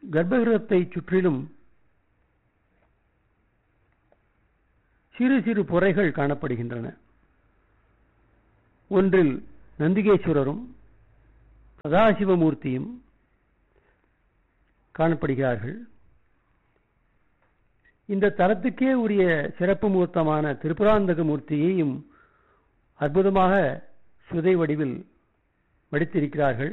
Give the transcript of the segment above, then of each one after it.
கர்ப்பகிரகத்தை சுற்றிலும் சிறு சிறு புரைகள் காணப்படுகின்றன ஒன்றில் நந்திகேஸ்வரரும் சதாசிவமூர்த்தியும் காணப்படுகிறார்கள் இந்த தலத்துக்கே உரிய சிறப்பு மூர்த்தமான திரிபுராந்தக மூர்த்தியையும் அற்புதமாக சுதை வடிவில் வடித்திருக்கிறார்கள்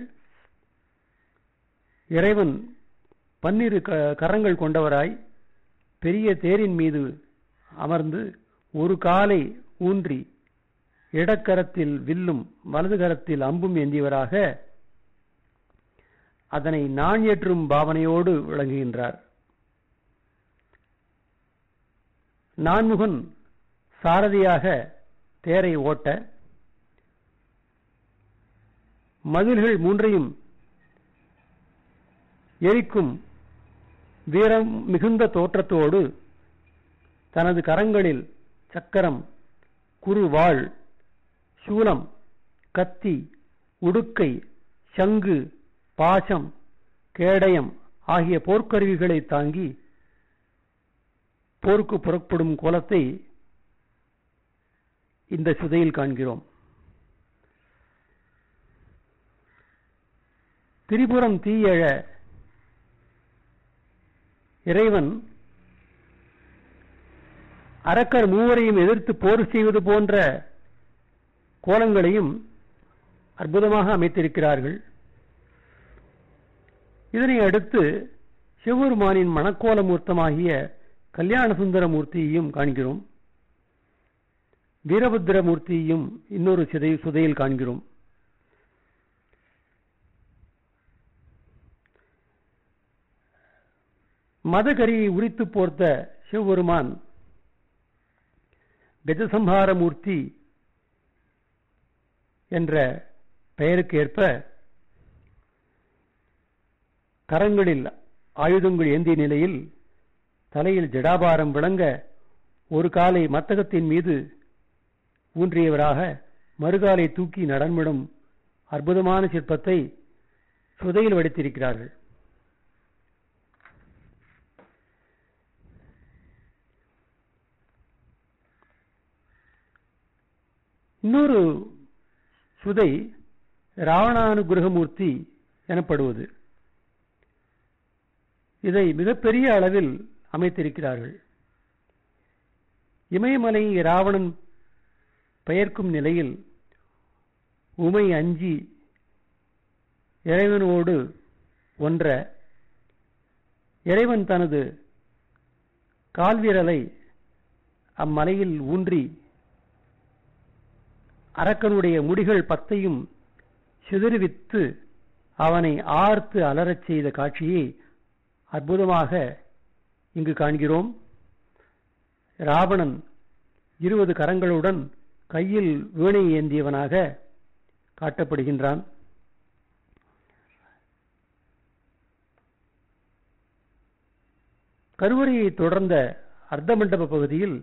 இறைவன் பன்னிரு க- கரங்கள் கொண்டவராய் பெரிய தேரின் மீது அமர்ந்து ஒரு காலை ஊன்றி இடக்கரத்தில் வில்லும் வலது கரத்தில் அம்பும் ஏந்தியவராக அதனை நான் ஏற்றும் பாவனையோடு விளங்குகின்றார் நான்முகன் சாரதியாக தேரை ஓட்ட மதில்கள் மூன்றையும் எரிக்கும் வீரம் மிகுந்த தோற்றத்தோடு தனது கரங்களில் சக்கரம் குறுவாள் சூலம் கத்தி உடுக்கை சங்கு பாசம் கேடயம் ஆகிய போர்க்கருவிகளை தாங்கி போருக்கு புறப்படும் கோலத்தை இந்த சுதையில் காண்கிறோம் திரிபுரம் தீயழ இறைவன் அரக்கர் மூவரையும் எதிர்த்து போர் செய்வது போன்ற கோலங்களையும் அற்புதமாக அமைத்திருக்கிறார்கள் இதனை அடுத்து சிவபெருமானின் மணக்கோல மூர்த்தமாகிய கல்யாண சுந்தர மூர்த்தியையும் காண்கிறோம் வீரபத்ர மூர்த்தியையும் இன்னொரு சிதை சுதையில் காண்கிறோம் மதகரியை உரித்து போர்த்த சிவபெருமான் கஜசம்ஹார மூர்த்தி என்ற பெயருக்கு ஏற்ப கரங்களில் ஆயுதங்கள் ஏந்திய நிலையில் தலையில் ஜடாபாரம் விளங்க ஒரு காலை மத்தகத்தின் மீது ஊன்றியவராக மறுகாலை தூக்கி நடன்மிடும் அற்புதமான சிற்பத்தை சுதையில் வடித்திருக்கிறார்கள் இன்னொரு சுதை ராவணானுகிரகமூர்த்தி எனப்படுவது இதை மிகப்பெரிய அளவில் அமைத்திருக்கிறார்கள் இமயமலை ராவணன் பெயர்க்கும் நிலையில் உமை அஞ்சி இறைவனோடு ஒன்ற இறைவன் தனது கால்விரலை அம்மலையில் ஊன்றி அரக்கனுடைய முடிகள் பத்தையும் சிதறுவித்து அவனை ஆர்த்து அலறச் செய்த காட்சியை அற்புதமாக இங்கு காண்கிறோம் ராவணன் இருபது கரங்களுடன் கையில் வீணை ஏந்தியவனாக காட்டப்படுகின்றான் கருவறையை தொடர்ந்த அர்த்த மண்டப பகுதியில்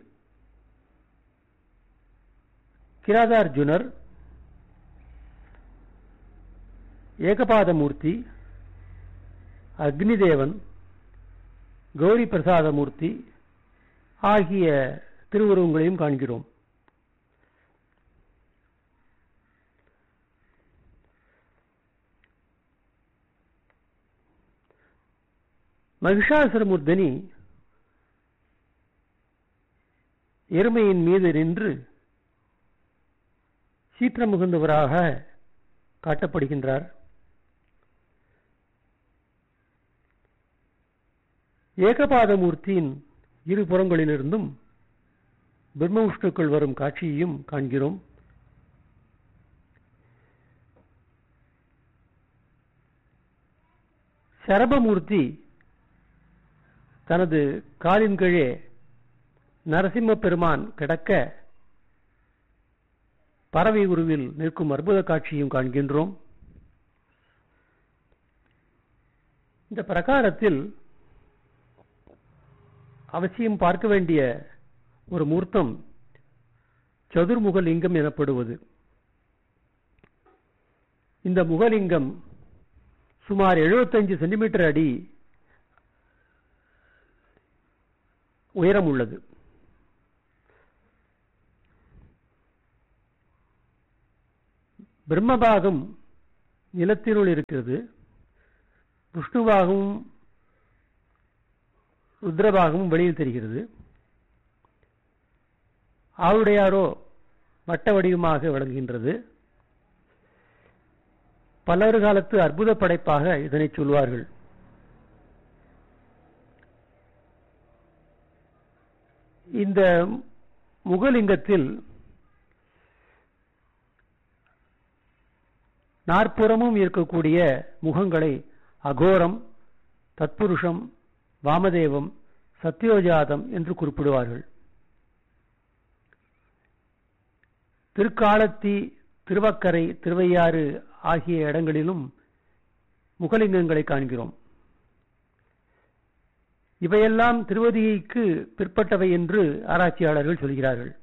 கிராதார்ஜுனர் ஏகபாதமூர்த்தி அக்னிதேவன் கௌரி பிரசாதமூர்த்தி ஆகிய திருவுருவங்களையும் காண்கிறோம் மகிஷாசுரமுர்தனி எருமையின் மீது நின்று சீற்றம் மிகுந்தவராக காட்டப்படுகின்றார் ஏகபாதமூர்த்தியின் இரு புறங்களிலிருந்தும் பிரம்ம விஷ்ணுக்கள் வரும் காட்சியையும் காண்கிறோம் சரபமூர்த்தி தனது காலின் கீழே நரசிம்ம பெருமான் கிடக்க பறவை உருவில் நிற்கும் அற்புத காட்சியும் காண்கின்றோம் இந்த பிரகாரத்தில் அவசியம் பார்க்க வேண்டிய ஒரு மூர்த்தம் சதுர்முக லிங்கம் எனப்படுவது இந்த முகலிங்கம் சுமார் 75 சென்டிமீட்டர் அடி உயரம் உள்ளது பிரம்மபாகம் நிலத்தினுள் இருக்கிறது விஷ்ணுபாகமும் ருத்ரபாகமும் வெளியில் தெரிகிறது ஆவுடையாரோ வட்ட வடிவமாக விளங்குகின்றது பலர் காலத்து அற்புத படைப்பாக இதனை சொல்வார்கள் இந்த முகலிங்கத்தில் நாற்புறமும் இருக்கக்கூடிய முகங்களை அகோரம் தத்புருஷம் வாமதேவம் சத்யோஜாதம் என்று குறிப்பிடுவார்கள் திருக்காலத்தி திருவக்கரை திருவையாறு ஆகிய இடங்களிலும் முகலிங்கங்களை காண்கிறோம் இவையெல்லாம் திருவதியைக்கு பிற்பட்டவை என்று ஆராய்ச்சியாளர்கள் சொல்கிறார்கள்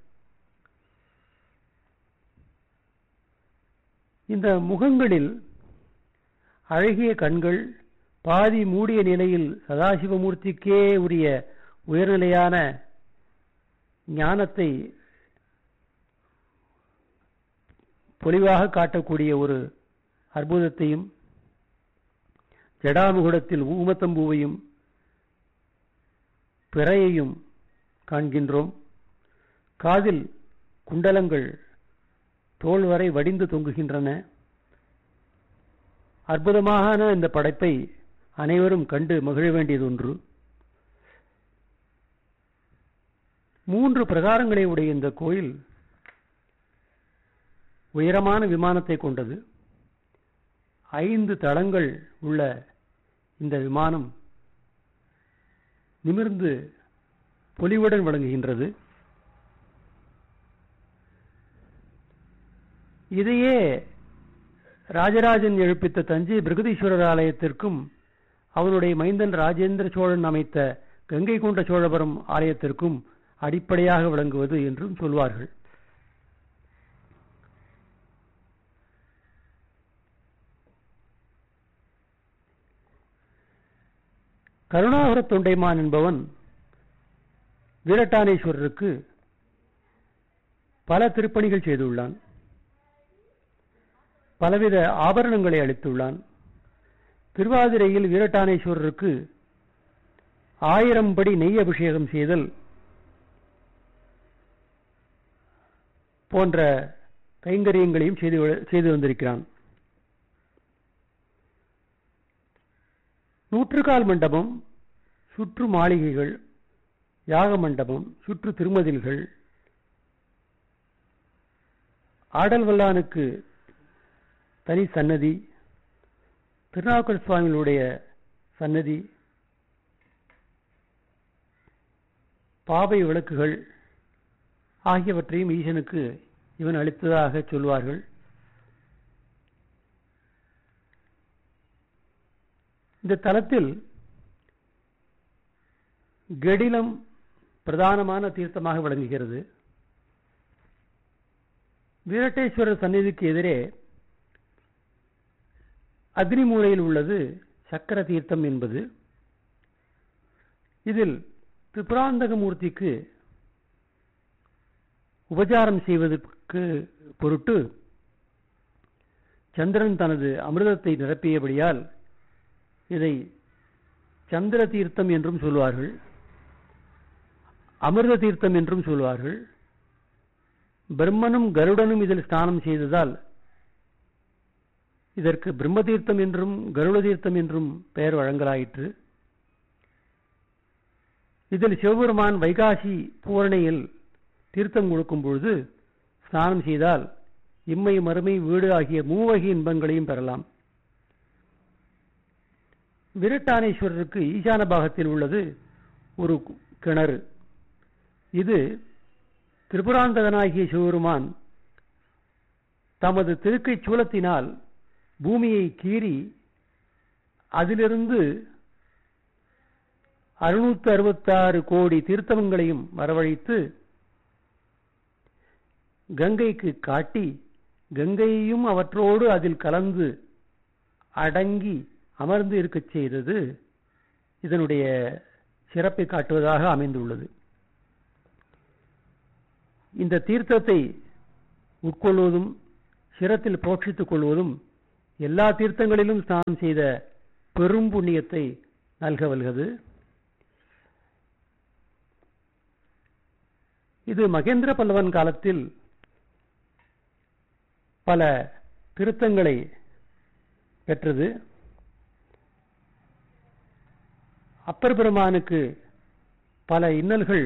இந்த முகங்களில் அழகிய கண்கள் பாதி மூடிய நிலையில் சதாசிவமூர்த்திக்கே உரிய உயர்நிலையான ஞானத்தை பொலிவாக காட்டக்கூடிய ஒரு அற்புதத்தையும் ஜடாமுகுடத்தில் ஊமத்தம்பூவையும் பிறையையும் காண்கின்றோம் காதில் குண்டலங்கள் தோல் வரை வடிந்து தொங்குகின்றன அற்புதமான இந்த படைப்பை அனைவரும் கண்டு மகிழ வேண்டியது ஒன்று மூன்று பிரகாரங்களை உடைய இந்த கோயில் உயரமான விமானத்தை கொண்டது ஐந்து தளங்கள் உள்ள இந்த விமானம் நிமிர்ந்து பொலிவுடன் விளங்குகின்றது இதையே ராஜராஜன் எழுப்பித்த தஞ்சை பிரகதீஸ்வரர் ஆலயத்திற்கும் அவனுடைய மைந்தன் ராஜேந்திர சோழன் அமைத்த கங்கை கொண்ட சோழபுரம் ஆலயத்திற்கும் அடிப்படையாக விளங்குவது என்றும் சொல்வார்கள் கருணாகர தொண்டைமான் என்பவன் வீரட்டானேஸ்வரருக்கு பல திருப்பணிகள் செய்துள்ளான் பலவித ஆபரணங்களை அளித்துள்ளான் திருவாதிரையில் வீரட்டானேஸ்வரருக்கு ஆயிரம் படி நெய் அபிஷேகம் செய்தல் போன்ற கைங்கரியங்களையும் செய்து செய்து வந்திருக்கிறான் நூற்றுக்கால் மண்டபம் சுற்று மாளிகைகள் யாக மண்டபம் சுற்று திருமதில்கள் ஆடல் வல்லானுக்கு தனி சன்னதி திருநாவுக்கர் சுவாமிகளுடைய சன்னதி பாவை விளக்குகள் ஆகியவற்றையும் ஈசனுக்கு இவன் அளித்ததாக சொல்வார்கள் இந்த தலத்தில் கெடிலம் பிரதானமான தீர்த்தமாக விளங்குகிறது வீரட்டேஸ்வரர் சந்நிதிக்கு எதிரே அக்னி மூலையில் உள்ளது சக்கர தீர்த்தம் என்பது இதில் திரிபுராந்தகமூர்த்திக்கு உபச்சாரம் செய்வதற்கு பொருட்டு சந்திரன் தனது அமிர்தத்தை நிரப்பியபடியால் இதை சந்திர தீர்த்தம் என்றும் சொல்வார்கள் அமிர்த தீர்த்தம் என்றும் சொல்வார்கள் பிரம்மனும் கருடனும் இதில் ஸ்நானம் செய்ததால் இதற்கு பிரம்ம தீர்த்தம் என்றும் கருட தீர்த்தம் என்றும் பெயர் வழங்கலாயிற்று இதில் சிவபெருமான் வைகாசி பூரணையில் தீர்த்தம் கொடுக்கும் பொழுது ஸ்நானம் செய்தால் இம்மை மறுமை வீடு ஆகிய மூவகை இன்பங்களையும் பெறலாம் விரட்டானேஸ்வரருக்கு ஈசான பாகத்தில் உள்ளது ஒரு கிணறு இது திரிபுராந்தகனாகிய சிவபெருமான் தமது திருக்கை சூலத்தினால் பூமியை கீறி அதிலிருந்து அறுநூத்தி அறுபத்தாறு கோடி தீர்த்தங்களையும் வரவழைத்து கங்கைக்கு காட்டி கங்கையையும் அவற்றோடு அதில் கலந்து அடங்கி அமர்ந்து இருக்கச் செய்தது இதனுடைய சிறப்பை காட்டுவதாக அமைந்துள்ளது இந்த தீர்த்தத்தை உட்கொள்வதும் சிரத்தில் புரோட்சித்துக் கொள்வதும் எல்லா தீர்த்தங்களிலும் ஸ்நானம் செய்த பெரும் புண்ணியத்தை நல்கவல்கிறது இது மகேந்திர பல்லவன் காலத்தில் பல திருத்தங்களை பெற்றது அப்பர் பெருமானுக்கு பல இன்னல்கள்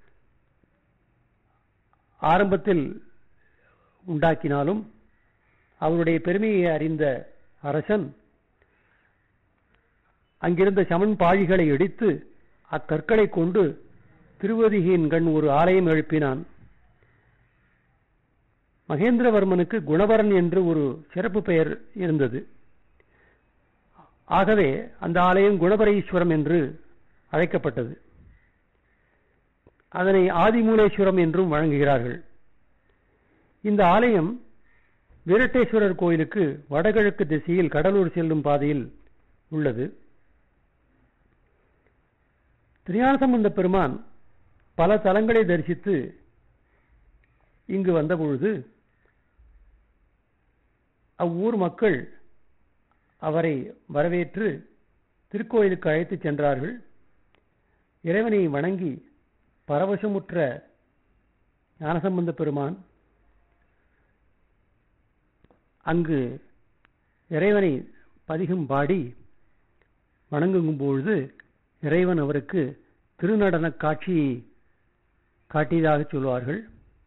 ஆரம்பத்தில் உண்டாக்கினாலும் அவருடைய பெருமையை அறிந்த அரசன் அங்கிருந்த சமன் பாழிகளை இடித்து அக்கற்களை கொண்டு திருவதிகையின் கண் ஒரு ஆலயம் எழுப்பினான் மகேந்திரவர்மனுக்கு குணவரன் என்று ஒரு சிறப்பு பெயர் இருந்தது ஆகவே அந்த ஆலயம் குணபரீஸ்வரம் என்று அழைக்கப்பட்டது அதனை ஆதிமூலேஸ்வரம் என்றும் வழங்குகிறார்கள் இந்த ஆலயம் வீரட்டேஸ்வரர் கோயிலுக்கு வடகிழக்கு திசையில் கடலூர் செல்லும் பாதையில் உள்ளது திருஞானசம்பந்த பெருமான் பல தலங்களை தரிசித்து இங்கு வந்தபொழுது அவ்வூர் மக்கள் அவரை வரவேற்று திருக்கோயிலுக்கு அழைத்துச் சென்றார்கள் இறைவனை வணங்கி பரவசமுற்ற ஞானசம்பந்த பெருமான் அங்கு இறைவனை பதிகம் பாடி வணங்கும் பொழுது இறைவன் அவருக்கு திருநடன காட்சியை காட்டியதாக சொல்வார்கள்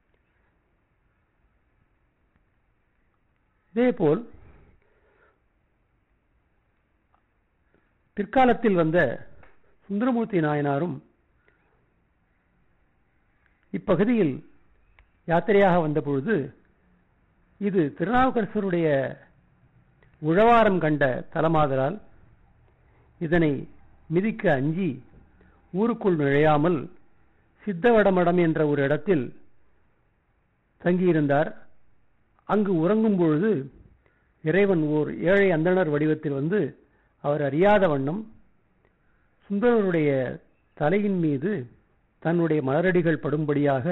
இதேபோல் பிற்காலத்தில் வந்த சுந்தரமூர்த்தி நாயனாரும் இப்பகுதியில் யாத்திரையாக வந்தபொழுது இது திருநாவுக்கரசருடைய உழவாரம் கண்ட தலமாதலால் இதனை மிதிக்க அஞ்சி ஊருக்குள் நுழையாமல் சித்தவடமடம் என்ற ஒரு இடத்தில் தங்கியிருந்தார் அங்கு உறங்கும் பொழுது இறைவன் ஓர் ஏழை அந்தணர் வடிவத்தில் வந்து அவர் அறியாத வண்ணம் சுந்தரருடைய தலையின் மீது தன்னுடைய மலரடிகள் படும்படியாக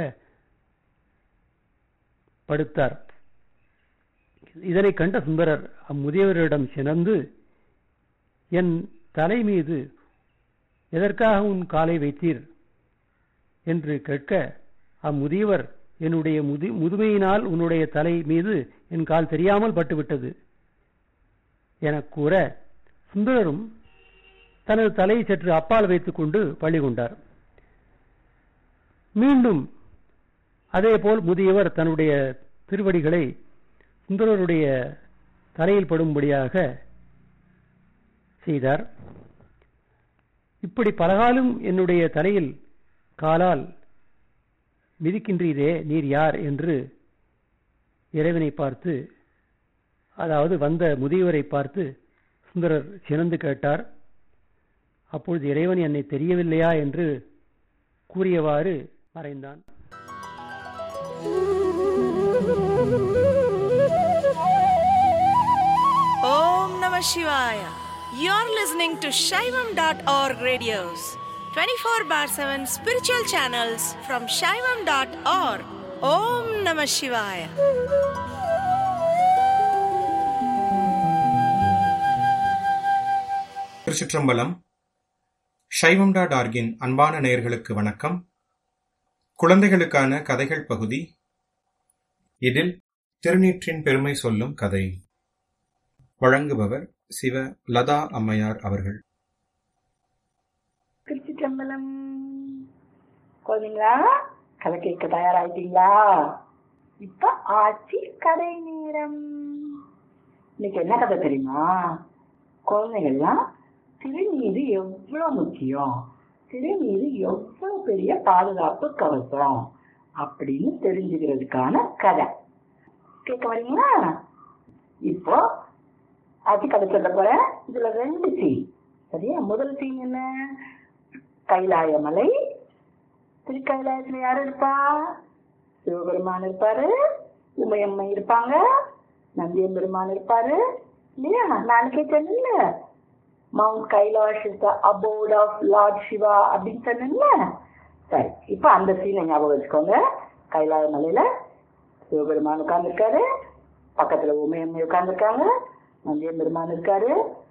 படுத்தார் இதனை கண்ட சுந்தரர் அம்முதியவரிடம் சினந்து என் தலை மீது எதற்காக உன் காலை வைத்தீர் என்று கேட்க அம்முதியவர் என்னுடைய முது முதுமையினால் உன்னுடைய தலை மீது என் கால் தெரியாமல் பட்டுவிட்டது எனக் கூற சுந்தரரும் தனது தலையை சற்று அப்பால் வைத்துக் கொண்டு பள்ளி கொண்டார் மீண்டும் அதேபோல் முதியவர் தன்னுடைய திருவடிகளை சுந்தரருடைய தலையில் படும்படியாக செய்தார் இப்படி பலகாலம் என்னுடைய தலையில் காலால் மிதிக்கின்றீரே நீர் யார் என்று இறைவனை பார்த்து அதாவது வந்த முதியவரை பார்த்து சுந்தரர் சினந்து கேட்டார் அப்பொழுது இறைவன் என்னை தெரியவில்லையா என்று கூறியவாறு மறைந்தான் Om Namah Shivaya. You're listening to Shaivam.org radios, 24 bar 7 spiritual channels from Shaivam.org. Om Namah Shivaya. திருச்சிற்றம்பலம் சைவம் டாட் ஆர்கின் அன்பான நேயர்களுக்கு வணக்கம் குழந்தைகளுக்கான கதைகள் பகுதி இதில் திருநீற்றின் பெருமை சொல்லும் கதை வழங்குபவர் சிவ லதா அம்மையார் அவர்கள் திருச்சிற்றம்பலம் குழந்தைங்களா கதை கேட்க தயாராயிட்டீங்களா இப்ப ஆட்சி கதை நேரம் இன்னைக்கு என்ன கதை தெரியுமா குழந்தைகள்லாம் திருநீரு எவ்வளவு முக்கியம் திருநீரு எவ்வளவு பெரிய பாதுகாப்பு கவசம் அப்படின்னு தெரிஞ்சுக்கிறதுக்கான கதை கேட்க வரீங்களா இப்போ ஆட்சி கதை சொல்ல போறேன் இதுல ரெண்டு சீன் சரியா முதல் சீன் என்ன கைலாய மலை திருக்கைலாயத்துல யாரு இருப்பா சிவபெருமான் இருப்பாரு உமையம்மை இருப்பாங்க நந்தியம் பெருமான் இருப்பாரு இல்லையா நாளைக்கே சொன்னேன்ல mount Kailash is the abode of lord Shiva அப்படின்னு சொன்னேன்ல சரி இப்ப அந்த சீனை ஞாபகம் வச்சுக்கோங்க கைலாய மலையில சிவபெருமான் உட்கார்ந்துருக்காரு பக்கத்துல உமையம்மை உட்கார்ந்துருக்காங்க நந்தியம் பெருமான் இருக்காரு